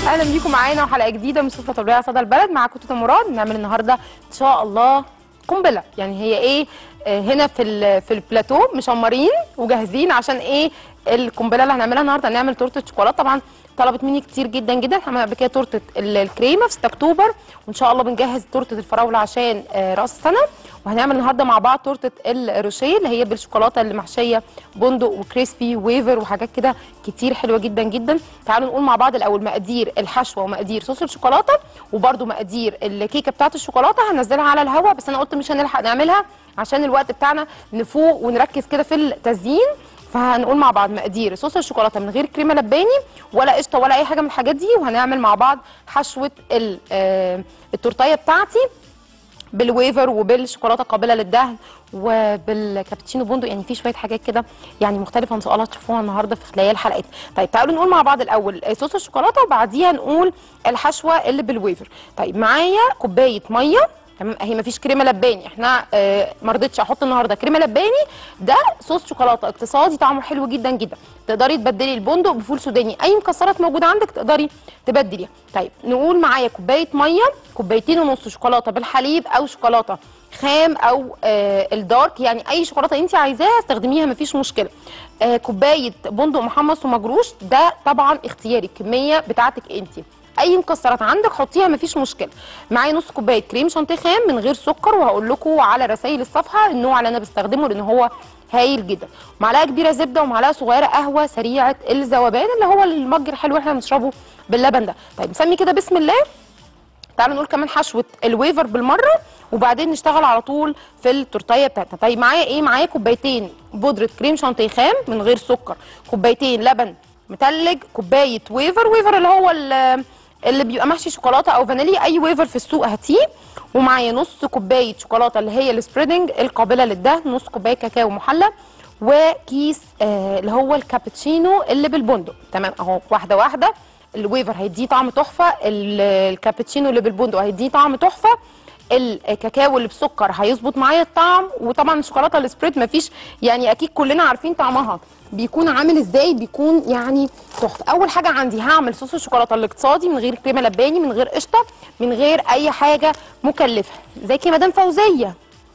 اهلا بيكم معانا وحلقه جديده من سفره طبيعيه صدى البلد معاكم توته مراد بنعمل النهارده ان شاء الله قنبله يعني هي ايه آه، هنا في ال- في البلاتو مشمرين وجاهزين عشان ايه القنبله اللي هنعملها النهارده هنعمل تورته شوكولاته طبعا طلبت مني كتير جدا جدا هعمل قبل كده تورته ال- الكريمه في 6 اكتوبر وان شاء الله بنجهز تورته الفراوله عشان آه، راس السنه وهنعمل النهارده مع بعض تورته الروشيه اللي هي بالشوكولاته اللي محشيه بندق وكريسبي ويفر وحاجات كده كتير حلوه جدا جدا تعالوا نقول مع بعض الاول مقادير الحشوه ومقادير صوص الشوكولاته وبرده مقادير الكيكه بتاعه الشوكولاته هنزلها على الهواء بس انا قلت مش هنلحق نعملها عشان الوقت بتاعنا نفوق ونركز كده في التزيين فهنقول مع بعض مقادير صوص الشوكولاته من غير كريمه لباني ولا قشطه ولا اي حاجه من الحاجات دي وهنعمل مع بعض حشوه ال- آه، التورتيه بتاعتي بالويفر وبالشوكولاته قابله للدهن وبالكابتشينو بندق يعني في شويه حاجات كده يعني مختلفه ان شاء الله تشوفوها النهارده في خلال الحلقات طيب تعالوا نقول مع بعض الاول صوص الشوكولاته وبعديها نقول الحشوه اللي بالويفر طيب معايا كوبايه ميه تمام اهي مفيش كريمه لباني احنا آه ما رضيتش احط النهارده كريمه لباني ده صوص شوكولاته اقتصادي طعمه حلو جدا جدا تقدري تبدلي البندق بفول سوداني اي مكسرات موجوده عندك تقدري تبدليها طيب نقول معايا كوبايه ميه كوبايتين ونص شوكولاته بالحليب او شوكولاته خام او آه الدارك يعني اي شوكولاته انت عايزاها استخدميها مفيش مشكله آه كوبايه بندق محمص ومجروش ده طبعا اختياري الكميه بتاعتك انت اي مكسرات عندك حطيها مفيش مشكله معايا نص كوبايه كريم شانتيه خام من غير سكر وهقول لكم على رسائل الصفحه النوع اللي انا بستخدمه لان هو هايل جدا معلقه كبيره زبده ومعلقه صغيره قهوه سريعه الذوبان اللي هو المج الحلو اللي احنا بنشربه باللبن ده طيب نسمي كده بسم الله تعالوا نقول كمان حشوه الويفر بالمره وبعدين نشتغل على طول في التورتيه بتاعتنا طيب معايا ايه معايا كوبايتين بودره كريم شانتيه خام من غير سكر كوبايتين لبن متلج كوبايه ويفر ويفر اللي هو ال- اللي بيبقى محشي شوكولاته او فانيليا اي ويفر في السوق هاتيه ومعايا نص كوبايه شوكولاته اللي هي السبريدنج القابله للدهن نص كوبايه كاكاو محلى وكيس آه اللي هو الكابتشينو اللي بالبندق تمام اهو واحده واحده الويفر هيديه طعم تحفه ال- الكابتشينو اللي بالبندق هيديه طعم تحفه الكاكاو اللي بسكر هيظبط معايا الطعم وطبعا الشوكولاته السبريد مفيش يعني اكيد كلنا عارفين طعمها بيكون عامل ازاي بيكون يعني تحفه اول حاجه عندي هعمل صوص الشوكولاته الاقتصادي من غير كريمه لباني من غير قشطه من غير اي حاجه مكلفه ازيك يا مدام فوزيه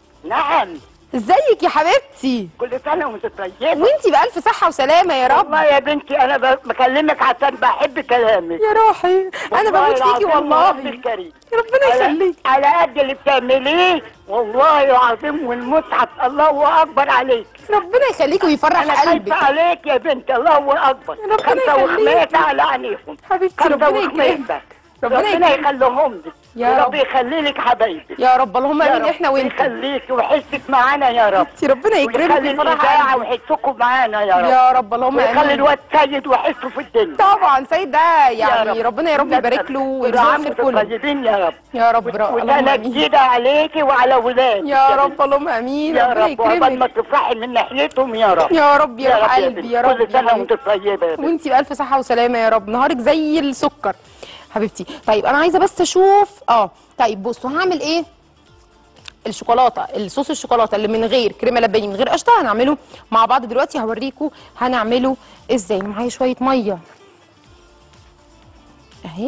نعم ازيك يا حبيبتي كل سنة وانت طيبة وانتي بالف صحه وسلامه يا رب والله يا بنتي أنا ب- بكلمك عشان بحب كلامك يا روحي انا والله بموت فيكي العظيم والله ورب الكريم ربنا على- يخليك على قد اللي بتعمليه والله العظيم والمصحف الله أكبر عليك ربنا يخليك ويفرح أنا خايفة قلبك عليك يا بنتي الله أكبر ربنا خمسة يخليك. وخميسة على عينيكم حبيبتي خمسة ربنا وخميسة يكرمك ربنا ربنا يكرمك. يخليهم لك يا رب. رب يخلي لك حبايبي يا رب اللهم يا امين رب احنا وانت يخليك ويحسك معانا يا رب انتي ربنا يكرمك ويخلي ويفرح الإذاعة قلبك ويحسكم معانا يا رب يا رب اللهم ويخلي امين الواد سيد ويحسه في الدنيا طبعا سيد ده يعني رب. ربنا يا رب لا يبارك له كل ويرزقه عام الخير وانتم كله طيبين يا رب يا رب ر- اللهم وسنة امين جديدة عليكي وعلى ولادك يا بنت. رب اللهم امين يا ربنا رب وقبل ما يكرمك تفرحي من ناحيتهم يا رب يا رب يا روح يا قلبي بنت. يا رب كل يا سنة حبيبتي. وانت طيبة يا بنت وانتي بألف صحة وسلامة يا رب نهارك زي السكر حبيبتي طيب انا عايزة بس اشوف اه طيب بصوا هعمل ايه الشوكولاته الصوص الشوكولاته اللي من غير كريمه لباني من غير قشطه هنعمله مع بعض دلوقتي هوريكم هنعمله ازاي معايا شويه ميه اهي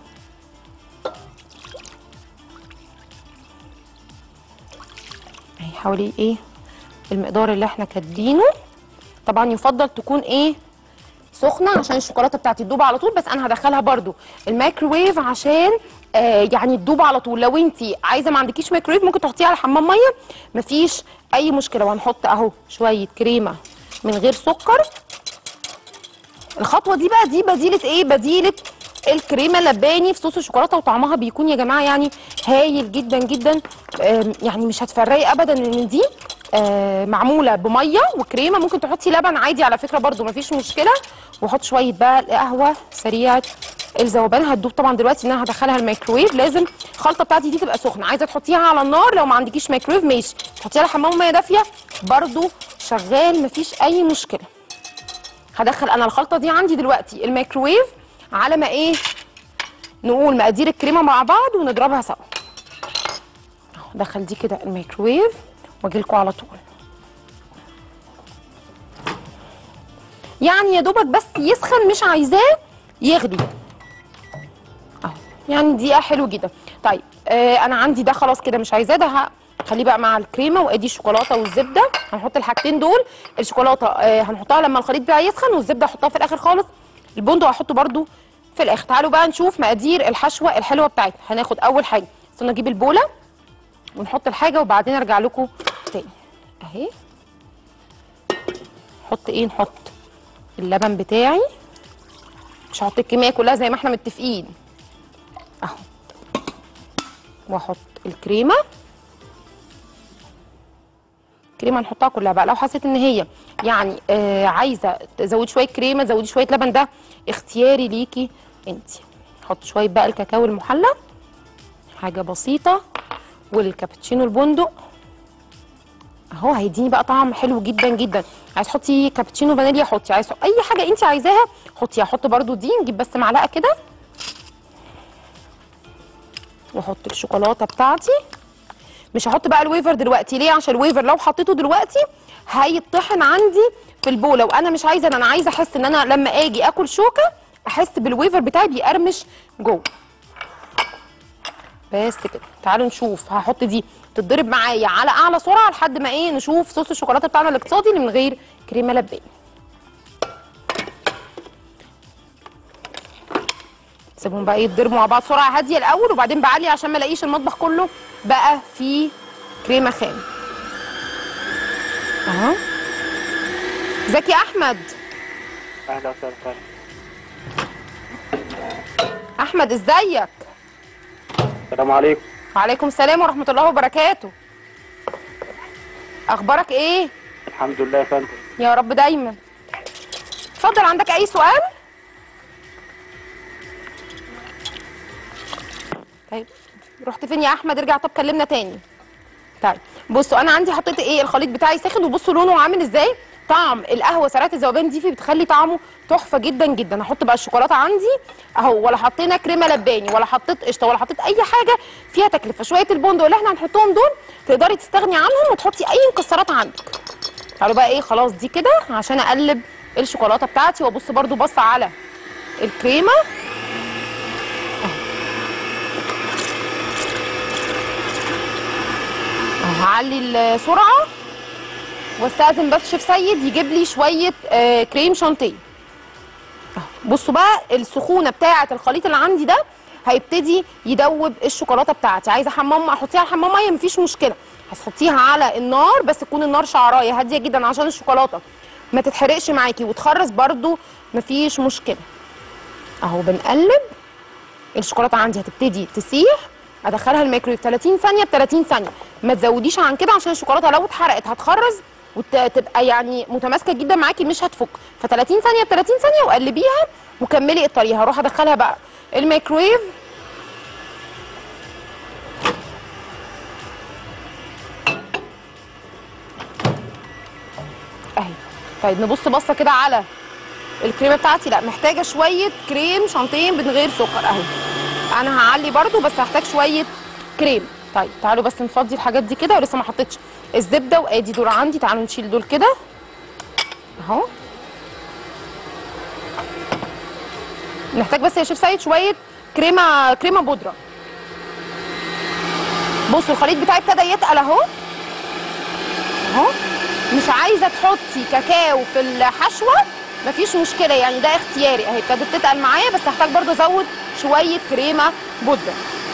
اهي حوالي ايه المقدار اللي احنا كاتبينه طبعا يفضل تكون ايه سخنه عشان الشوكولاته بتاعتي تدوب على طول بس انا هدخلها برضو الميكروويف عشان آه يعني تدوب على طول لو انت عايزه ما عندكيش ميكروويف ممكن تحطيها على حمام ميه مفيش اي مشكله وهنحط اهو شويه كريمه من غير سكر الخطوه دي بقى دي بديله ايه بديله الكريمه اللباني في صوص الشوكولاته وطعمها بيكون يا جماعه يعني هايل جدا جدا آم، يعني مش هتفرقي ابدا ان دي آه، معموله بميه وكريمه ممكن تحطي لبن عادي على فكره برده مفيش مشكله واحط شويه بقى قهوه سريعه الذوبان هتدوب طبعا دلوقتي ان انا هدخلها الميكروويف لازم الخلطه بتاعتي دي تبقى سخنه عايزه تحطيها على النار لو ما عندكيش ميكروويف ماشي تحطيها على حمام ميه دافيه برده شغال مفيش اي مشكله هدخل انا الخلطه دي عندي دلوقتي الميكروويف على ما ايه نقول مقادير الكريمه مع بعض ونضربها سوا اهو دخل دي كده الميكروويف واجي لكم على طول يعني يا دوبك بس يسخن مش عايزاه يغلي يعني دقيقه حلو جدا طيب آه انا عندي ده خلاص كده مش عايزاه ده ه- خليه بقى مع الكريمه وادي الشوكولاته والزبده هنحط الحاجتين دول الشوكولاته آه هنحطها لما الخليط بتاعي يسخن والزبده هحطها في الاخر خالص البندق هحطه برده في الاخر تعالوا بقى نشوف مقادير الحشوه الحلوه بتاعتنا هناخد اول حاجه استنى اجيب البوله ونحط الحاجه وبعدين ارجع لكم تاني اهي نحط ايه نحط اللبن بتاعي مش هحط الكميه كلها زي ما احنا متفقين اهو واحط الكريمه كريمه نحطها كلها بقى لو حسيت ان هي يعني آه عايزه تزودي شويه كريمه تزودي شويه لبن ده اختياري ليكي انت حط شويه بقى الكاكاو المحلى حاجه بسيطه والكابتشينو البندق اهو هيديني بقى طعم حلو جدا جدا عايز تحطي كابتشينو فانيليا حطي عايز اي حاجه انت عايزاها حطي هحط برده دي نجيب بس معلقه كده واحط الشوكولاته بتاعتي مش هحط بقى الويفر دلوقتي ليه عشان الويفر لو حطيته دلوقتي هيطحن عندي في البوله وانا مش عايزه ان انا عايزه احس ان انا لما اجي اكل شوكه احس بالويفر بتاعي بيقرمش جوه بس كده تعالوا نشوف هحط دي تتضرب معايا على اعلى سرعه لحد ما ايه نشوف صوص الشوكولاته بتاعنا الاقتصادي اللي من غير كريمه لباني سيبهم بقى يتضربوا مع بعض سرعه هاديه الاول وبعدين بعلي عشان ما الاقيش المطبخ كله بقى فيه كريمه خام اهو ازيك يا احمد اهلا وسهلا فندم. احمد ازيك السلام عليكم وعليكم السلام ورحمه الله وبركاته اخبارك ايه الحمد لله يا فندم يا رب دايما اتفضل عندك اي سؤال طيب رحت فين يا احمد ارجع طب كلمنا تاني طيب بصوا انا عندي حطيت ايه الخليط بتاعي ساخن وبصوا لونه عامل ازاي طعم القهوه سريعه الذوبان دي فيه بتخلي طعمه تحفه جدا جدا هحط بقى الشوكولاته عندي اهو ولا حطينا كريمه لباني ولا حطيت قشطه ولا حطيت اي حاجه فيها تكلفه شويه البندق اللي احنا هنحطهم دول تقدري تستغني عنهم وتحطي اي مكسرات عندك تعالوا بقى ايه خلاص دي كده عشان اقلب الشوكولاته بتاعتي وابص برده بص على الكريمه اهو هعلي السرعه واستاذن بس شيف سيد يجيب لي شويه آه كريم شانتيه اهو بصوا بقى السخونه بتاعه الخليط اللي عندي ده هيبتدي يدوب الشوكولاته بتاعتي عايزه حمام احطيها على حمام ميه مفيش مشكله هتحطيها على النار بس تكون النار شعرايه هاديه جدا عشان الشوكولاته ما تتحرقش معاكي وتخرز برده مفيش مشكله اهو بنقلب الشوكولاته عندي هتبتدي تسيح ادخلها الميكرويف 30 ثانيه ب 30 ثانيه ما تزوديش عن كده عشان الشوكولاته لو اتحرقت هتخرز وتبقى يعني متماسكه جدا معاكي مش هتفك ف 30 ثانيه ب 30 ثانيه وقلبيها وكملي الطريقه هروح ادخلها بقى الميكرويف اهي طيب نبص بصه كده على الكريمه بتاعتي لا محتاجه شويه كريم شانتيه من غير سكر اهو انا هعلي برده بس هحتاج شويه كريم طيب تعالوا بس نفضي الحاجات دي كده ولسه ما حطيتش الزبده وادي دول عندي تعالوا نشيل دول كده اهو نحتاج بس يا شيف سيد شويه كريمه كريمه بودره بصوا الخليط بتاعي ابتدى يتقل اهو اهو مش عايزه تحطي كاكاو في الحشوه مفيش مشكله يعني ده اختياري اهي ابتدت تتقل معايا بس هحتاج برضه ازود شويه كريمه بودره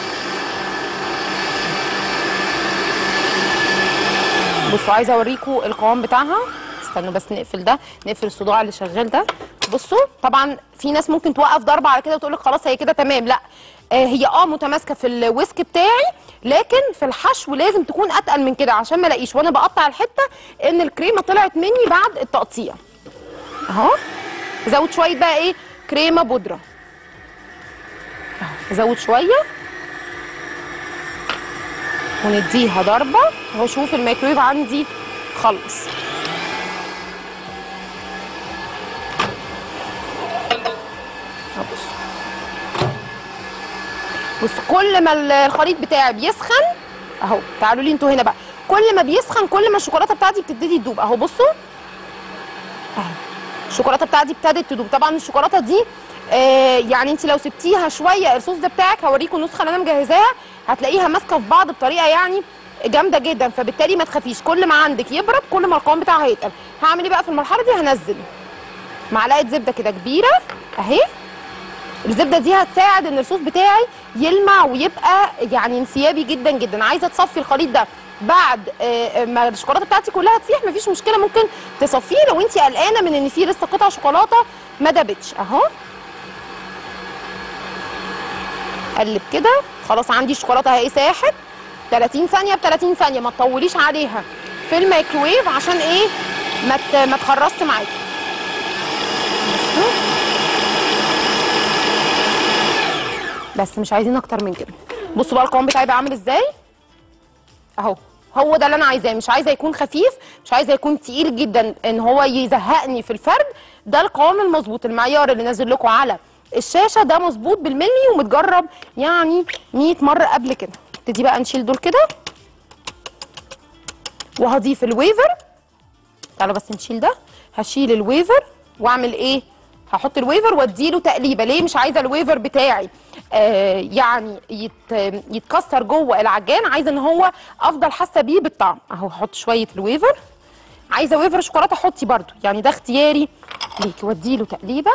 بصوا عايزه اوريكم القوام بتاعها استنوا بس نقفل ده نقفل الصداع اللي شغال ده بصوا طبعا في ناس ممكن توقف ضربه على كده وتقول لك خلاص هي كده تمام لا آه هي اه متماسكه في الويسك بتاعي لكن في الحشو لازم تكون اتقل من كده عشان ما الاقيش وانا بقطع الحته ان الكريمه طلعت مني بعد التقطيع اهو زود شويه بقى ايه كريمه بودره اهو زود شويه ونديها ضربه اهو شوف الميكرويف عندي خلص اهو بص بص كل ما الخليط بتاعي بيسخن اهو تعالوا لي انتوا هنا بقى كل ما بيسخن كل ما الشوكولاته بتاعتي بتبتدي تدوب اهو بصوا اهي الشوكولاته بتاعتي ابتدت تدوب طبعا الشوكولاته دي آه يعني انت لو سبتيها شويه الصوص ده بتاعك هوريكم النسخه اللي انا مجهزاها هتلاقيها ماسكه في بعض بطريقه يعني جامده جدا فبالتالي ما تخافيش كل ما عندك يبرد كل ما القوام بتاعها هيتقل هعمل ايه بقى في المرحله دي هنزل معلقه زبده كده كبيره اهي الزبده دي هتساعد ان الصوص بتاعي يلمع ويبقى يعني انسيابي جدا جدا عايزه تصفي الخليط ده بعد آه، ما الشوكولاته بتاعتي كلها تسيح مفيش مشكله ممكن تصفيه لو انت قلقانه من ان في لسه قطع شوكولاته ما دابتش اهو قلب كده خلاص عندي الشوكولاته اهي ساحت 30 ثانيه ب 30 ثانيه ما تطوليش عليها في الميكروويف عشان ايه ما ت- ما تخرصش معاكي بصوا. بس مش عايزين اكتر من كده بصوا بقى القوام بتاعي بقى عامل ازاي اهو هو ده اللي انا عايزاه مش عايزه يكون خفيف مش عايزه يكون تقيل جدا ان هو يزهقني في الفرد ده القوام المظبوط المعيار اللي نازل لكم على الشاشه ده مظبوط بالملي ومتجرب يعني 100 مره قبل كده نبتدي بقى نشيل دول كده وهضيف الويفر تعالوا بس نشيل ده هشيل الويفر واعمل ايه هحط الويفر واديله تقليبه ليه مش عايزه الويفر بتاعي آه يعني يت يتكسر جوه العجان عايزه ان هو افضل حاسه بيه بالطعم اهو هحط شويه الويفر عايزه ويفر شوكولاته حطي برده يعني ده اختياري ليكي واديله تقليبه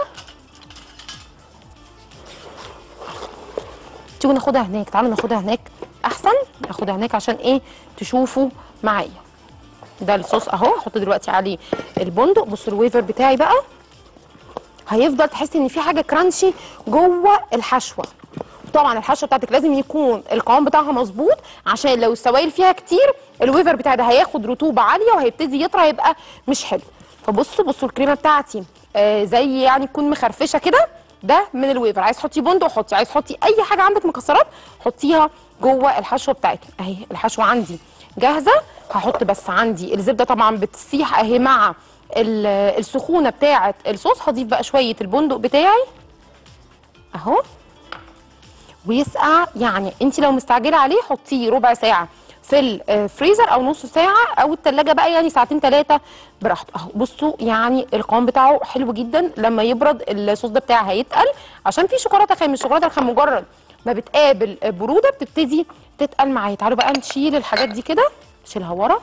تيجوا ناخدها هناك تعالوا ناخدها هناك احسن ناخدها هناك عشان ايه تشوفوا معايا ده الصوص اهو احط دلوقتي عليه البندق بصوا الويفر بتاعي بقى هيفضل تحسي ان في حاجه كرانشي جوه الحشوه طبعا الحشوه بتاعتك لازم يكون القوام بتاعها مظبوط عشان لو السوائل فيها كتير الويفر بتاعي ده هياخد رطوبه عاليه وهيبتدي يطرى يبقى مش حلو فبصوا بصوا الكريمه بتاعتي آه زي يعني تكون مخرفشه كده ده من الويفر عايز تحطي بندق حطي عايز تحطي اي حاجه عندك مكسرات حطيها جوه الحشوه بتاعتك اهي الحشوه عندي جاهزه هحط بس عندي الزبده طبعا بتسيح اهي مع ال- السخونه بتاعه الصوص هضيف بقى شويه البندق بتاعي اهو ويسقع يعني انت لو مستعجله عليه حطيه ربع ساعه في الفريزر او نص ساعه او التلاجة بقى يعني ساعتين ثلاثه براحته اهو بصوا يعني القوام بتاعه حلو جدا لما يبرد الصوص ده بتاعه هيتقل عشان في شوكولاته خام الشوكولاته الخام مجرد ما بتقابل بروده بتبتدي تتقل معايا تعالوا بقى نشيل الحاجات دي كده نشيلها ورا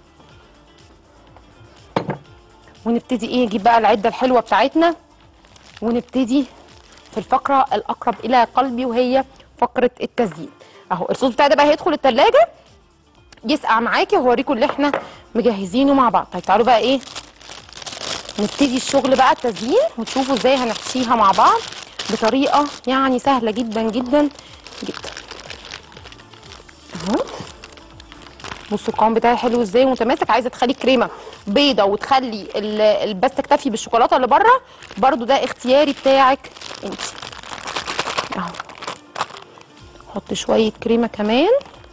ونبتدي ايه نجيب بقى العده الحلوه بتاعتنا ونبتدي في الفقره الاقرب الى قلبي وهي فقره التزيين اهو الصوص بتاعي ده بقى هيدخل التلاجة يسقع معاكي وهوريكم اللي احنا مجهزينه مع بعض طيب تعالوا بقى ايه نبتدي الشغل بقى التزيين وتشوفوا ازاي هنحشيها مع بعض بطريقه يعني سهله جدا جدا جدا اهو بصوا القوام بتاعي حلو ازاي ومتماسك عايزه تخلي كريمه بيضه وتخلي ال- ال- بس تكتفي بالشوكولاته اللي بره برضو ده اختياري بتاعك انت اهو احط شويه كريمه كمان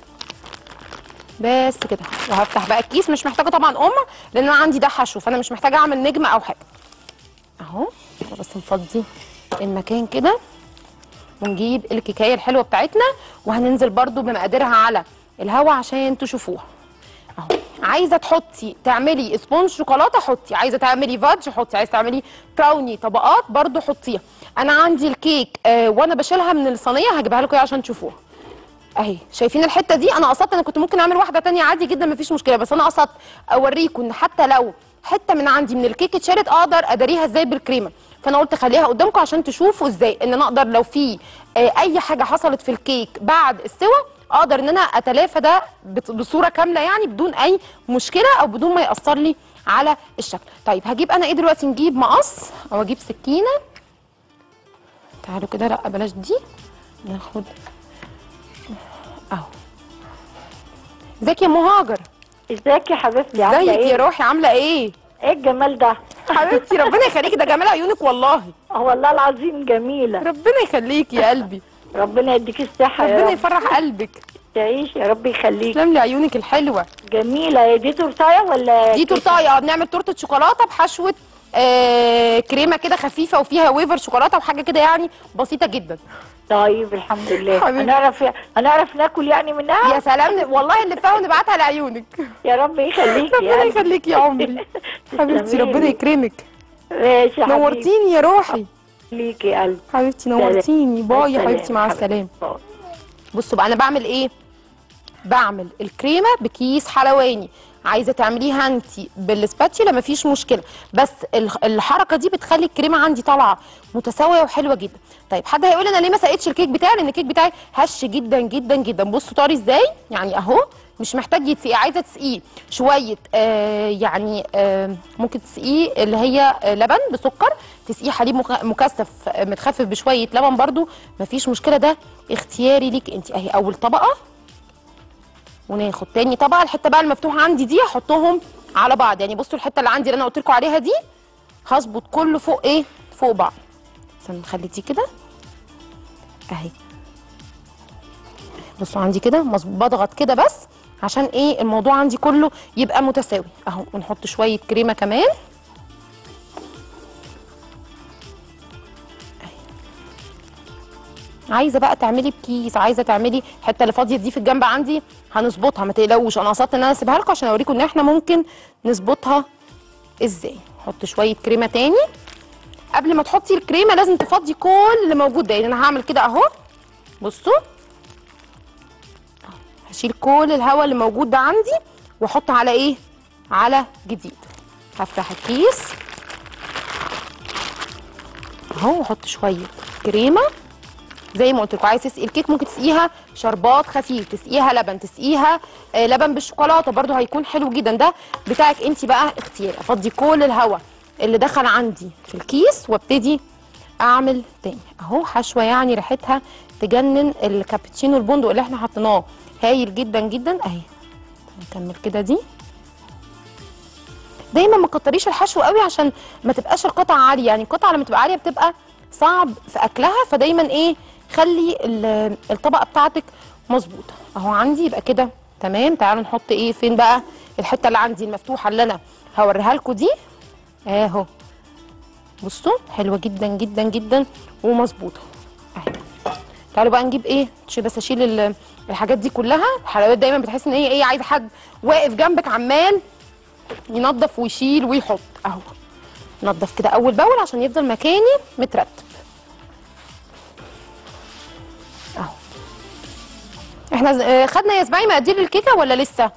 بس كده وهفتح بقى الكيس مش محتاجه طبعا ام لان انا عندي ده حشو فانا مش محتاجه اعمل نجمه او حاجه اهو بس نفضي المكان كده ونجيب الكيكايه الحلوه بتاعتنا وهننزل برضو بمقاديرها على الهوا عشان تشوفوها اهو عايزه تحطي تعملي سبونج شوكولاته حطي عايزه تعملي فادج حطي عايزه تعملي براوني طبقات برضو حطيها انا عندي الكيك آه وانا بشيلها من الصينيه هجيبها لكم عشان تشوفوها اهي شايفين الحته دي انا قصدت انا كنت ممكن اعمل واحده تانية عادي جدا مفيش مشكله بس انا قصدت اوريكم ان حتى لو حته من عندي من الكيك اتشالت اقدر اداريها ازاي بالكريمه فانا قلت خليها قدامكم عشان تشوفوا ازاي ان انا اقدر لو في آه، اي حاجه حصلت في الكيك بعد السوى اقدر ان انا اتلافى ده بت- بصوره كامله يعني بدون اي مشكله او بدون ما ياثر لي على الشكل طيب هجيب انا ايه دلوقتي نجيب مقص او اجيب سكينه تعالوا كده لا بلاش دي ناخد اهو ازيك يا مهاجر ازيك يا حبيبتي عامله ازيك يا ايه؟ روحي عامله ايه ايه الجمال ده؟ حبيبتي ربنا يخليكي ده جمال عيونك والله اه والله العظيم جميله ربنا يخليكي يا قلبي ربنا يديك الصحه يا ربنا رب يفرح قلبك تعيش يا رب يخليك تسلم لي عيونك الحلوه جميله هي دي تورتايه ولا دي تورتايه اه بنعمل تورته شوكولاته بحشوه آه كريمه كده خفيفه وفيها ويفر شوكولاته وحاجه كده يعني بسيطه جدا طيب الحمد لله حبيبتي. هنعرف هنعرف ناكل يعني منها يا سلام والله اللي فيها نبعتها لعيونك يا رب يخليكي ربنا يعني. يخليكي يا عمري حبيبتي تسلميلي. ربنا يكرمك ماشي يا حبيبي نورتيني يا روحي ليكي يا قلبي حبيبتي نورتيني باي يا حبيبتي مع حبيبتي. السلامه باي. بصوا بقى انا بعمل ايه بعمل الكريمه بكيس حلواني عايزه تعمليها انت بالسباتشيلا مفيش مشكله بس ال- الحركه دي بتخلي الكريمه عندي طالعه متساويه وحلوه جدا طيب حد هيقول انا ليه ما سقيتش الكيك بتاعي لان الكيك بتاعي هش جدا جدا جدا بصوا طاري ازاي يعني اهو مش محتاج يتسقي عايزه تسقيه شويه آه يعني آه ممكن تسقيه اللي هي آه لبن بسكر تسقيه حليب مك- مكثف آه، متخفف بشويه لبن برضو مفيش مشكله ده اختياري ليك انت اهي اول طبقه وناخد تاني طبقه الحته بقى المفتوحه عندي دي احطهم على بعض يعني بصوا الحته اللي عندي اللي انا قلت لكم عليها دي هظبط كله فوق ايه فوق بعض بس نخلي دي كده اهي بصوا عندي كده مظبوط بضغط كده بس عشان ايه الموضوع عندي كله يبقى متساوي اهو ونحط شويه كريمه كمان عايزه بقى تعملي بكيس عايزه تعملي الحته اللي فاضيه دي في الجنب عندي هنظبطها ما تقلقوش انا قصدت ان انا اسيبها لكم عشان اوريكم ان احنا ممكن نظبطها ازاي نحط شويه كريمه تاني قبل ما تحطي الكريمه لازم تفضي كل اللي موجود ده يعني انا هعمل كده اهو بصوا أهو. هشيل كل الهواء اللي موجود ده عندي واحط على ايه على جديد هفتح الكيس اهو واحط شويه كريمه زي ما قلت لكم عايز تسقي الكيك ممكن تسقيها شربات خفيف تسقيها لبن تسقيها آه لبن بالشوكولاته برده هيكون حلو جدا ده بتاعك انت بقى اختيار افضي كل الهواء اللي دخل عندي في الكيس وابتدي اعمل تاني اهو حشوه يعني ريحتها تجنن الكابتشينو البندق اللي احنا حطيناه هايل جدا جدا اهي نكمل كده دي دايما ما تكتريش الحشو قوي عشان ما تبقاش القطعه عاليه يعني القطعه لما تبقى عاليه بتبقى صعب في اكلها فدايما ايه خلي ال- الطبقه بتاعتك مظبوطه اهو عندي يبقى كده تمام تعالوا نحط ايه فين بقى الحته اللي عندي المفتوحه اللي انا هوريها لكم دي اهو بصوا حلوه جدا جدا جدا ومظبوطه اهي تعالوا بقى نجيب ايه عشان بس اشيل ال- الحاجات دي كلها الحلويات دايما بتحس ان هي ايه عايزه حد واقف جنبك عمال ينظف ويشيل ويحط اهو نظف كده اول باول عشان يفضل مكاني مترتب اهو احنا ز- آه، خدنا يا اسماعيل مقادير الكيكه ولا لسه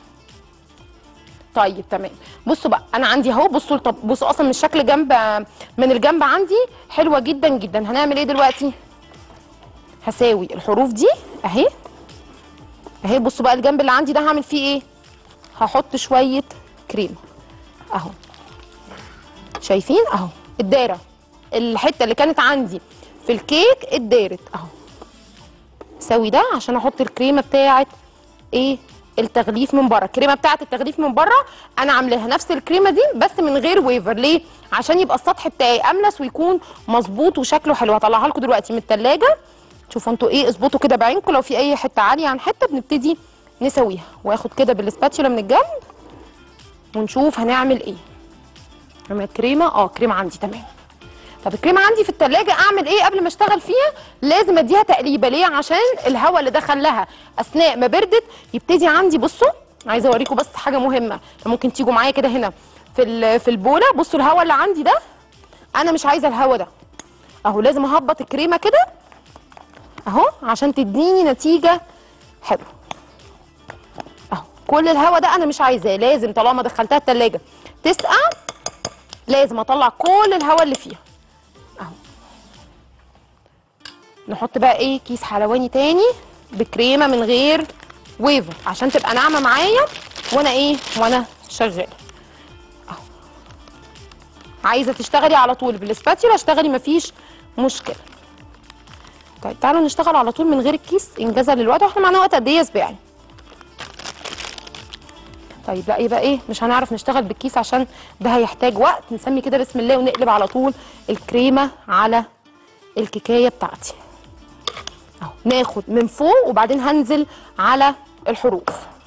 طيب تمام بصوا بقى انا عندي اهو بصوا طب بصوا اصلا من الشكل جنب من الجنب عندي حلوه جدا جدا هنعمل ايه دلوقتي هساوي الحروف دي اهي اهي بصوا بقى الجنب اللي عندي ده هعمل فيه ايه هحط شويه كريمه اهو شايفين اهو الدايره الحته اللي كانت عندي في الكيك اتدارت اهو سوي ده عشان احط الكريمه بتاعه ايه التغليف من بره الكريمه بتاعه التغليف من بره انا عاملاها نفس الكريمه دي بس من غير ويفر ليه عشان يبقى السطح بتاعي املس ويكون مظبوط وشكله حلو هطلعها لكم دلوقتي من التلاجة شوفوا انتوا ايه اظبطوا كده بعينكم لو في اي حته عاليه عن حته بنبتدي نسويها واخد كده بالسباتشولا من الجنب ونشوف هنعمل ايه اما الكريمه اه كريمه عندي تمام طب الكريمه عندي في التلاجة اعمل ايه قبل ما اشتغل فيها لازم اديها تقليبه ليه عشان الهواء اللي دخل لها اثناء ما بردت يبتدي عندي بصوا عايزه اوريكم بس حاجه مهمه ممكن تيجوا معايا كده هنا في ال- في البوله بصوا الهواء اللي عندي ده انا مش عايزه الهواء ده اهو لازم اهبط الكريمه كده اهو عشان تديني نتيجه حلوه اهو كل الهواء ده انا مش عايزاه لازم طالما دخلتها التلاجة تسقع لازم اطلع كل الهواء اللي فيها اهو نحط بقى ايه كيس حلواني تاني بكريمه من غير ويفر عشان تبقى ناعمه معايا وانا ايه وانا شغاله اهو عايزه تشتغلي على طول بالسباتيولا اشتغلي مفيش مشكله طيب تعالوا نشتغل على طول من غير الكيس انجازا للوقت واحنا معانا وقت قد ايه يا سباعي طيب لا يبقى ايه مش هنعرف نشتغل بالكيس عشان ده هيحتاج وقت نسمي كده بسم الله ونقلب على طول الكريمه على الكيكايه بتاعتي اهو ناخد من فوق وبعدين هنزل على الحروف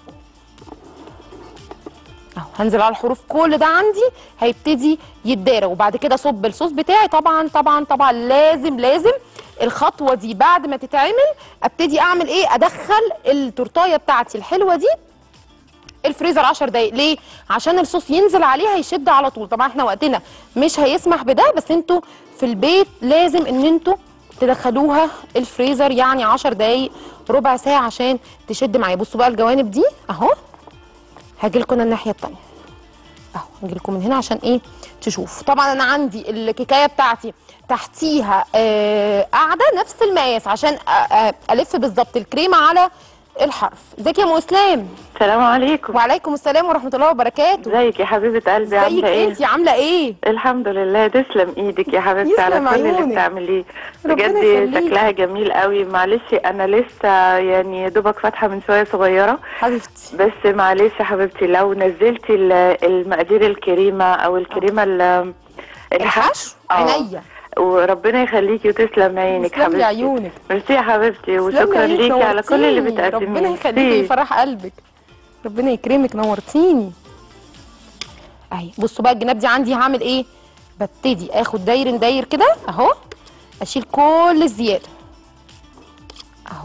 اهو هنزل على الحروف كل ده عندي هيبتدي يتدارى وبعد كده اصب الصوص بتاعي طبعا طبعا طبعا لازم لازم الخطوه دي بعد ما تتعمل ابتدي اعمل ايه ادخل التورتايه بتاعتي الحلوه دي الفريزر 10 دقايق ليه عشان الصوص ينزل عليه هيشد على طول طبعا احنا وقتنا مش هيسمح بده بس انتوا في البيت لازم ان انتوا تدخلوها الفريزر يعني 10 دقايق ربع ساعه عشان تشد معايا بصوا بقى الجوانب دي اهو هاجي لكم أنا الناحيه التانيه اهو هاجي لكم من هنا عشان ايه تشوفوا طبعا انا عندي الكيكايه بتاعتي تحتيها آه قاعده نفس المقاس عشان أ- أ- الف بالظبط الكريمه على الحرف ازيك يا ام اسلام السلام عليكم وعليكم السلام ورحمه الله وبركاته ازيك يا حبيبه قلبي ازيك عامله ايه انت عامله ايه الحمد لله تسلم ايدك يا حبيبتي على يسلم كل اللي عيونك. بتعمليه ربنا بجد يخليك. شكلها جميل قوي معلش انا لسه يعني دوبك فاتحه من شويه صغيره حبيبتي بس معلش يا حبيبتي لو نزلتي ال- المقادير الكريمه او الكريمه ال- الحشو آه. عينيا وربنا يخليكي وتسلم عينك تسلم لي حبيبتي عيونك ميرسي يا حبيبتي تسلم وشكرا عينيك، ليكي على كل اللي نورتيني. بتقدميه ربنا يخليكي ميرسي. ويفرح قلبك ربنا يكرمك نورتيني اهي بصوا بقى الجناب دي عندي هعمل ايه ببتدي اخد داير داير كده اهو اشيل كل الزياده اهو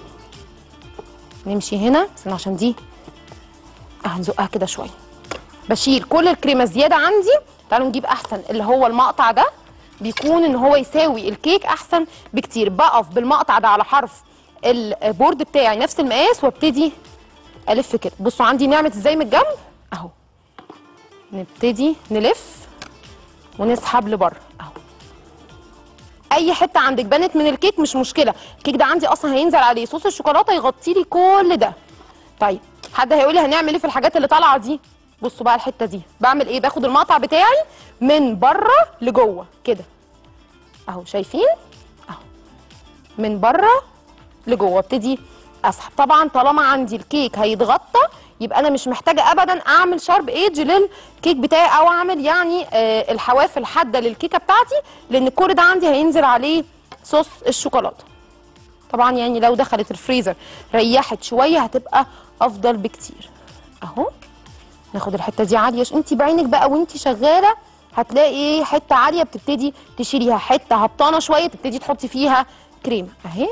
نمشي هنا استنى عشان دي هنزقها كده شويه بشيل كل الكريمه الزياده عندي تعالوا نجيب احسن اللي هو المقطع ده بيكون ان هو يساوي الكيك احسن بكتير بقف بالمقطع ده على حرف البورد بتاعي نفس المقاس وابتدي الف كده بصوا عندي نعمه ازاي من الجنب اهو نبتدي نلف ونسحب لبره اهو اي حته عندك بانت من الكيك مش مشكله الكيك ده عندي اصلا هينزل عليه صوص الشوكولاته يغطي لي كل ده طيب حد هيقول لي هنعمل ايه في الحاجات اللي طالعه دي بصوا بقى الحته دي بعمل ايه باخد المقطع بتاعي من بره لجوه كده اهو شايفين اهو من بره لجوه ابتدي اسحب طبعا طالما عندي الكيك هيتغطى يبقى انا مش محتاجه ابدا اعمل شارب ايدج للكيك بتاعي او اعمل يعني آه الحواف الحاده للكيكه بتاعتي لان كل ده عندي هينزل عليه صوص الشوكولاته طبعا يعني لو دخلت الفريزر ريحت شويه هتبقى افضل بكتير اهو ناخد الحته دي عاليه انت بعينك بقى وانت شغاله هتلاقي ايه حته عاليه بتبتدي تشيليها حته هبطانه شويه تبتدي تحطي فيها كريمه اهي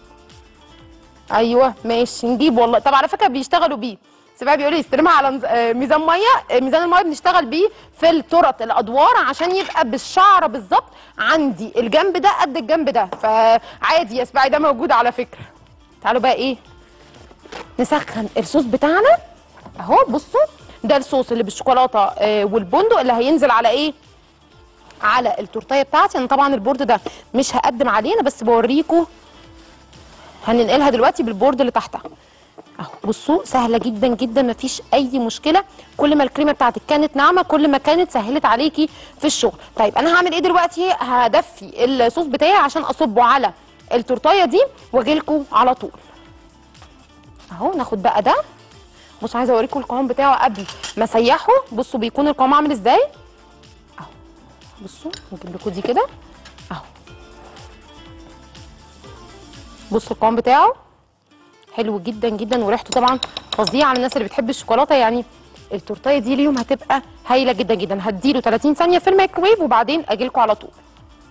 ايوه ماشي نجيب والله طب على فكره بيشتغلوا بيه سباعي بيقول لي استلمها على مز- آه، ميزان ميه آه، ميزان الميه بنشتغل بيه في الترط الادوار عشان يبقى بالشعره بالظبط عندي الجنب ده قد الجنب ده فعادي يا سباعي ده موجود على فكره تعالوا بقى ايه نسخن الصوص بتاعنا اهو بصوا ده الصوص اللي بالشوكولاته آه، والبندق اللي هينزل على ايه على التورتيه بتاعتي انا طبعا البورد ده مش هقدم عليه انا بس بوريكم هننقلها دلوقتي بالبورد اللي تحتها اهو بصوا سهله جدا جدا مفيش اي مشكله كل ما الكريمه بتاعتك كانت ناعمه كل ما كانت سهلت عليكي في الشغل طيب انا هعمل ايه دلوقتي هدفي الصوص بتاعي عشان اصبه على التورتيه دي واجي لكم على طول اهو ناخد بقى ده بصوا عايزه اوريكم القوام بتاعه قبل ما اسيحه بصوا بيكون القوام عامل ازاي اهو بصوا نجيب لكم دي كده اهو بصوا القوام بتاعه حلو جدا جدا وريحته طبعا فظيعه للناس اللي بتحب الشوكولاته يعني التورتيه دي اليوم هتبقى هايله جدا جدا هديله 30 ثانيه في الميكروويف وبعدين اجي لكم على طول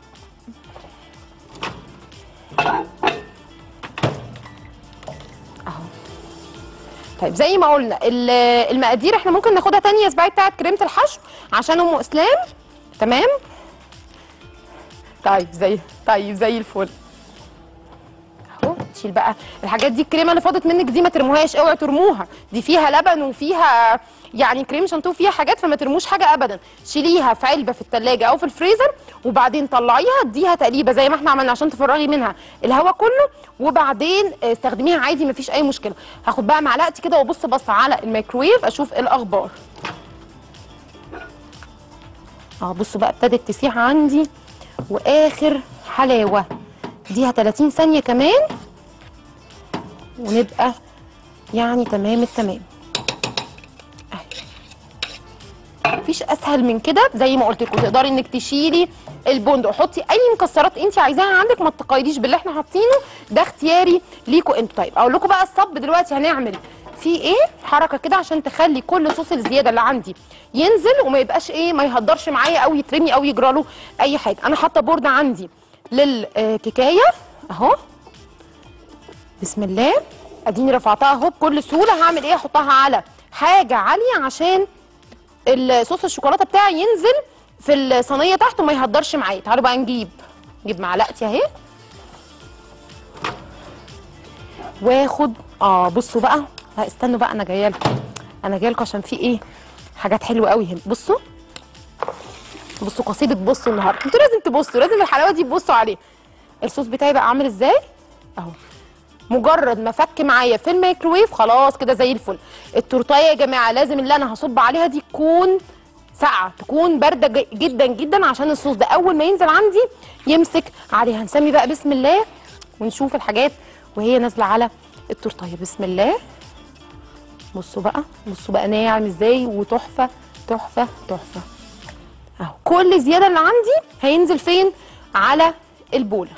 اهو طيب زي ما قلنا ال- المقادير احنا ممكن ناخدها تانية يا سباعي بتاعت كريمه الحشو عشان ام اسلام تمام طيب زي طيب زي الفل اهو تشيل بقى الحاجات دي الكريمه اللي فاضت منك دي ما ترموهاش اوعي ترموها دي فيها لبن وفيها يعني كريم شانتيه فيها حاجات فما ترموش حاجه ابدا شيليها في علبه في الثلاجه او في الفريزر وبعدين طلعيها اديها تقليبه زي ما احنا عملنا عشان تفرغي منها الهواء كله وبعدين آه، استخدميها عادي مفيش اي مشكله هاخد بقى معلقتي كده وابص بص على الميكرويف اشوف ايه الاخبار اه بصوا بقى ابتدت تسيح عندي واخر حلاوه اديها 30 ثانيه كمان ونبقى يعني تمام التمام أهي. مفيش اسهل من كده زي ما قلت لكم تقدري انك تشيلي البندق حطي اي مكسرات انت عايزاها عندك ما تقيديش باللي احنا حاطينه ده اختياري ليكوا انتوا طيب اقول لكم بقى الصب دلوقتي هنعمل فيه ايه حركه كده عشان تخلي كل صوص الزياده اللي عندي ينزل وما يبقاش ايه ما يهدرش معايا او يترمي او يجرى له اي حاجه انا حاطه بورد عندي للكيكايه اهو بسم الله اديني رفعتها اهو بكل سهوله هعمل ايه احطها على حاجه عاليه عشان الصوص الشوكولاته بتاعي ينزل في الصينيه تحت وما يهدرش معايا تعالوا بقى نجيب نجيب معلقتي اهي واخد اه بصوا بقى لا استنوا بقى انا جايه لكم انا جايه لكم عشان في ايه حاجات حلوه قوي هنا بصوا بصوا قصيده بصوا النهارده انتوا لازم تبصوا لازم الحلاوه دي تبصوا عليه الصوص بتاعي بقى عامل ازاي اهو مجرد ما فك معايا في الميكروويف خلاص كده زي الفل التورتايه يا جماعه لازم اللي انا هصب عليها دي تكون ساقعه تكون بارده ج- جدا جدا عشان الصوص ده اول ما ينزل عندي يمسك عليها هنسمي بقى بسم الله ونشوف الحاجات وهي نازله على التورتايه بسم الله بصوا بقى بصوا بقى ناعم ازاي وتحفه تحفه تحفه اهو كل زياده اللي عندي هينزل فين على البوله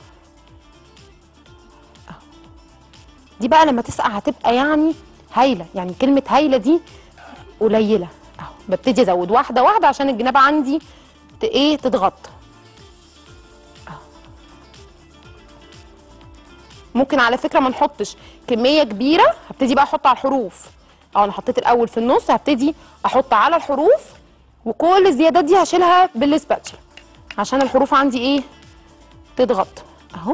أهو. دي بقى لما تسقع هتبقى يعني هايله يعني كلمه هايله دي قليله اهو ببتدي ازود واحده واحده عشان الجناب عندي ت- ايه تتغطى أهو. ممكن على فكره ما نحطش كميه كبيره هبتدي بقى احط على الحروف اه انا حطيت الاول في النص هبتدي احط على الحروف وكل الزيادات دي هشيلها بالسباتشلا عشان الحروف عندي ايه تتغطى اهو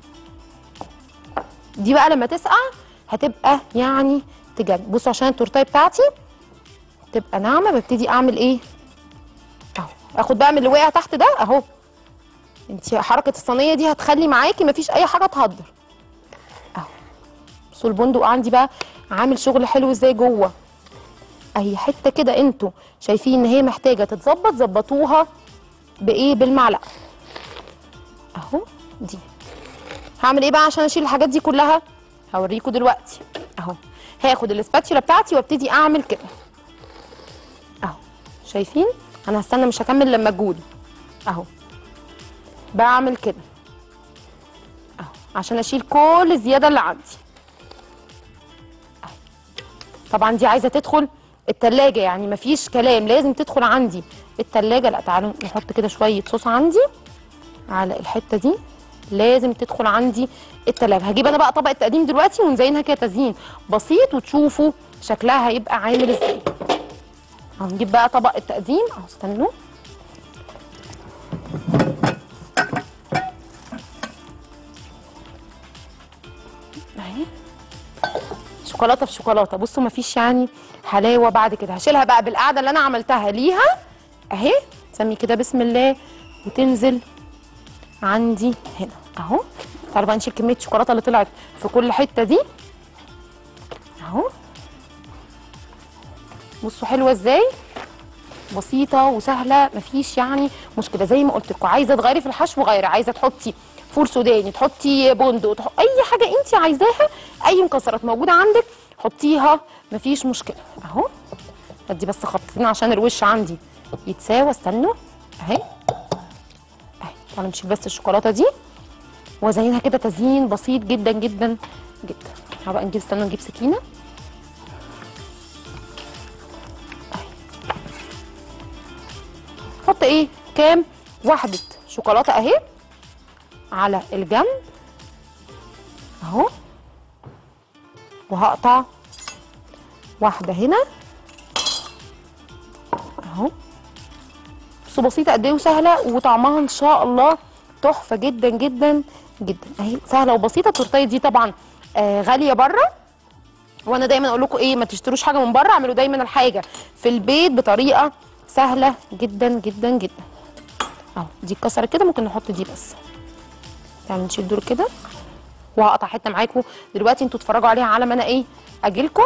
دي بقى لما تسقع هتبقى يعني تجن بصوا عشان التورتايه بتاعتي تبقى ناعمه ببتدي اعمل ايه اهو اخد بقى من اللي وقع تحت ده اهو انت حركه الصينيه دي هتخلي معاكي مفيش اي حاجه تهدر اهو بصوا البندق عندي بقى عامل شغل حلو ازاي جوه اهي حته كده انتوا شايفين ان هي محتاجه تتظبط ظبطوها بايه بالمعلقه اهو دي هعمل ايه بقى عشان اشيل الحاجات دي كلها هوريكم دلوقتي اهو هاخد الاسباتشولا بتاعتي وابتدي اعمل كده اهو شايفين انا هستنى مش هكمل لما تجولي اهو بعمل كده اهو عشان اشيل كل الزياده اللي عندي أهو. طبعا دي عايزه تدخل التلاجة يعني مفيش كلام لازم تدخل عندي التلاجة لا تعالوا نحط كده شويه صوص عندي على الحته دي لازم تدخل عندي التلاجة هجيب انا بقى طبق التقديم دلوقتي ونزينها كده تزيين بسيط وتشوفوا شكلها هيبقى عامل ازاي هنجيب بقى طبق التقديم اهو استنوا اهي شوكولاته في شوكولاته بصوا مفيش يعني حلاوه بعد كده هشيلها بقى بالقعده اللي انا عملتها ليها اهي سمي كده بسم الله وتنزل عندي هنا اهو تعالوا بقى نشيل كميه الشوكولاته اللي طلعت في كل حته دي اهو بصوا حلوه ازاي بسيطه وسهله مفيش يعني مشكله زي ما قلت لكم عايزه تغيري في الحشو غيري عايزه تحطي فول سوداني تحطي بندق تح... اي حاجه انت عايزاها اي مكسرات موجوده عندك حطيها مفيش مشكله اهو ادي بس خطين عشان الوش عندي يتساوى استنوا اهي اهي تعالوا نشيل بس الشوكولاته دي وازينها كده تزيين بسيط جدا جدا جدا هبقى نجيب استنوا نجيب سكينه حط ايه كام واحده شوكولاته اهي على الجنب اهو وهقطع واحده هنا اهو بس بسيطه قد ايه وسهله وطعمها ان شاء الله تحفه جدا جدا جدا اهي سهله وبسيطه التورتيه دي طبعا آه غاليه بره وانا دايما اقول لكم ايه ما تشتروش حاجه من بره اعملوا دايما الحاجه في البيت بطريقه سهله جدا جدا جدا اهو دي اتكسرت كده ممكن نحط دي بس تعالوا نشيل دول كده وهقطع حته معاكم دلوقتي انتوا تتفرجوا عليها على ما انا ايه اجيلكم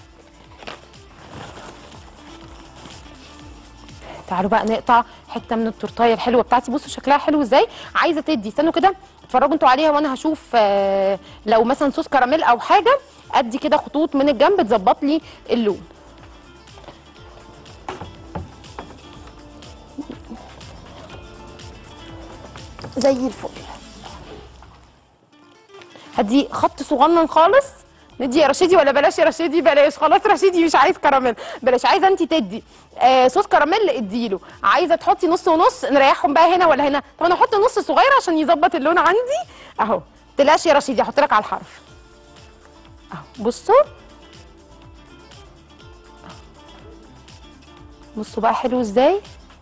تعالوا بقى نقطع حته من التورتايه الحلوه بتاعتي بصوا شكلها حلو ازاي عايزه تدي استنوا كده اتفرجوا انتوا عليها وانا هشوف آه، لو مثلا صوص كراميل او حاجه ادي كده خطوط من الجنب تظبط لي اللون زي الفل هدي خط صغنن خالص ندي يا رشيدي ولا بلاش يا رشيدي بلاش خلاص رشيدي مش عايز كراميل بلاش عايزه انت تدي آه صوص كراميل اديله عايزه تحطي نص ونص نريحهم بقى هنا ولا هنا طب انا احط نص صغير عشان يظبط اللون عندي اهو تلاش يا رشيدي احط لك على الحرف اهو بصوا أهو. بصوا بقى حلو ازاي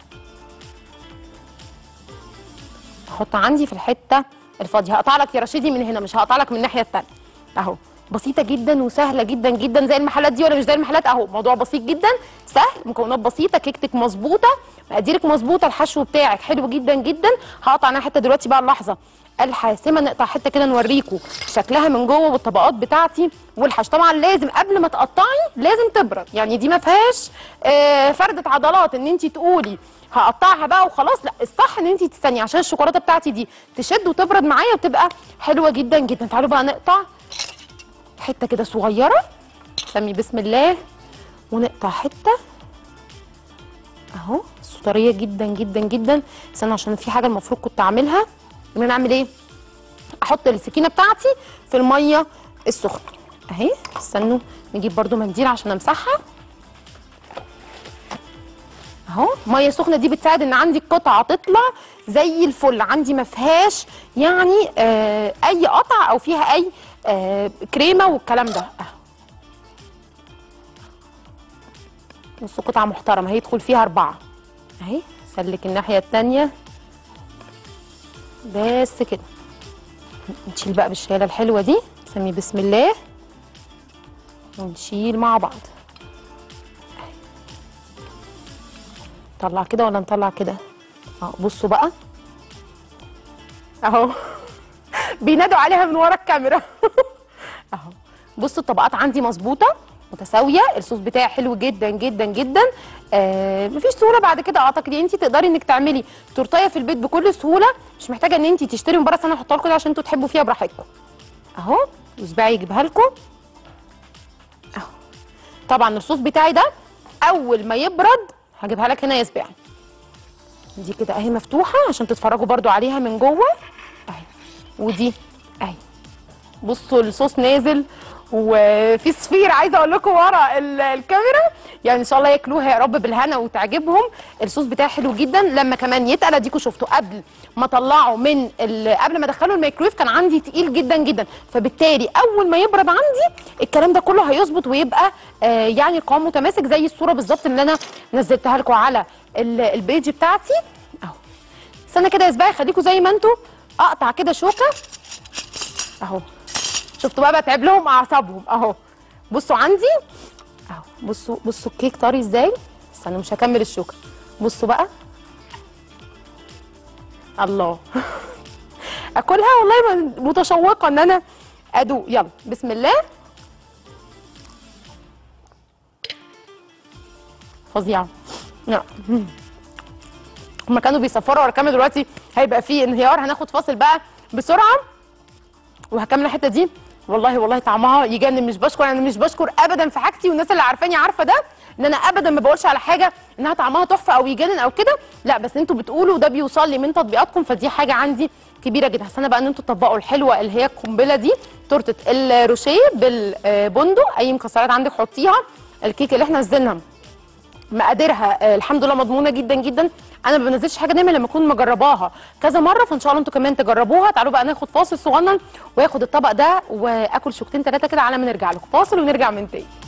احط عندي في الحته الفاضيه هقطع لك يا رشيدي من هنا مش هقطع لك من الناحيه التانيه اهو بسيطه جدا وسهله جدا جدا زي المحلات دي ولا مش زي المحلات اهو موضوع بسيط جدا سهل مكونات بسيطه كيكتك مظبوطه مقاديرك مظبوطه الحشو بتاعك حلو جدا جدا هقطع انا حته دلوقتي بقى اللحظه الحاسمه نقطع حته كده نوريكم شكلها من جوه والطبقات بتاعتي والحشو طبعا لازم قبل ما تقطعي لازم تبرد يعني دي ما فيهاش آه فرده عضلات ان انت تقولي هقطعها بقى وخلاص لا الصح ان انت تستني عشان الشوكولاته بتاعتي دي تشد وتبرد معايا وتبقى حلوه جدا جدا تعالوا بقى نقطع حته كده صغيره سمي بسم الله ونقطع حته اهو طريه جدا جدا جدا استنى عشان في حاجه المفروض كنت اعملها ان انا اعمل ايه احط السكينه بتاعتي في الميه السخنه اهي استنوا نجيب برضو منديل عشان امسحها اهو ميه سخنه دي بتساعد ان عندي القطعه تطلع زي الفل عندي ما فيهاش يعني آه اي قطع او فيها اي آه كريمه والكلام ده اهو بصوا قطعه محترمه هيدخل فيها اربعه اهي سلك الناحيه التانيه بس كده نشيل بقى بالشيله الحلوه دي نسمي بسم الله ونشيل مع بعض نطلع كده ولا نطلع كده اهو بصوا بقى اهو بينادوا عليها من ورا الكاميرا اهو بصوا الطبقات عندي مظبوطه متساويه الصوص بتاعي حلو جدا جدا جدا آه مفيش سهوله بعد كده اعتقد انت تقدري انك تعملي تورتايه في البيت بكل سهوله مش محتاجه ان انت تشتري من بره انا احطها لكم عشان انتوا تحبوا فيها براحتكم اهو وسباعي يجيبها لكم اهو طبعا الصوص بتاعي ده اول ما يبرد هجيبها لك هنا يا سباعي دي كده اهي مفتوحه عشان تتفرجوا برضو عليها من جوه اهي ودي اهي بصوا الصوص نازل وفي صفير عايزه اقول لكم ورا ال- الكاميرا يعني ان شاء الله ياكلوها يا رب بالهنا وتعجبهم الصوص بتاعي حلو جدا لما كمان يتقل اديكوا شفتوا قبل ما اطلعه من ال- قبل ما ادخله الميكرويف كان عندي تقيل جدا جدا فبالتالي اول ما يبرد عندي الكلام ده كله هيظبط ويبقى آه يعني قوام متماسك زي الصوره بالظبط اللي انا نزلتها لكم على ال- البيج بتاعتي اهو استنى كده يا سباعي خليكم زي ما انتوا اقطع كده شوكه اهو شفتوا بقى بتعب لهم اعصابهم اهو بصوا عندي اهو بصوا بصوا الكيك طري ازاي استنى مش هكمل الشوكه بصوا بقى الله اكلها والله م- متشوقه ان انا ادوق يلا بسم الله فظيعه لا. هما كانوا بيصفروا ورا الكاميرا دلوقتي هيبقى فيه انهيار هناخد فاصل بقى بسرعه وهكمل الحته دي والله والله طعمها يجنن مش بشكر انا مش بشكر ابدا في حاجتي والناس اللي عارفاني عارفه ده ان انا ابدا ما بقولش على حاجه انها طعمها تحفه او يجنن او كده لا بس انتوا بتقولوا وده بيوصل لي من تطبيقاتكم فدي حاجه عندي كبيره جدا هستنى بقى ان انتوا تطبقوا الحلوه اللي هي القنبله دي تورته الروشيه بالبندق اي مكسرات عندك حطيها الكيك اللي احنا نزلنا مقاديرها آه، الحمد لله مضمونه جدا جدا انا ما بنزلش حاجه دايما لما اكون مجرباها كذا مره فان شاء الله انتوا كمان تجربوها تعالوا بقى ناخد فاصل صغنن واخد الطبق ده واكل شوكتين ثلاثه كده على ما نرجع لكم فاصل ونرجع من تاني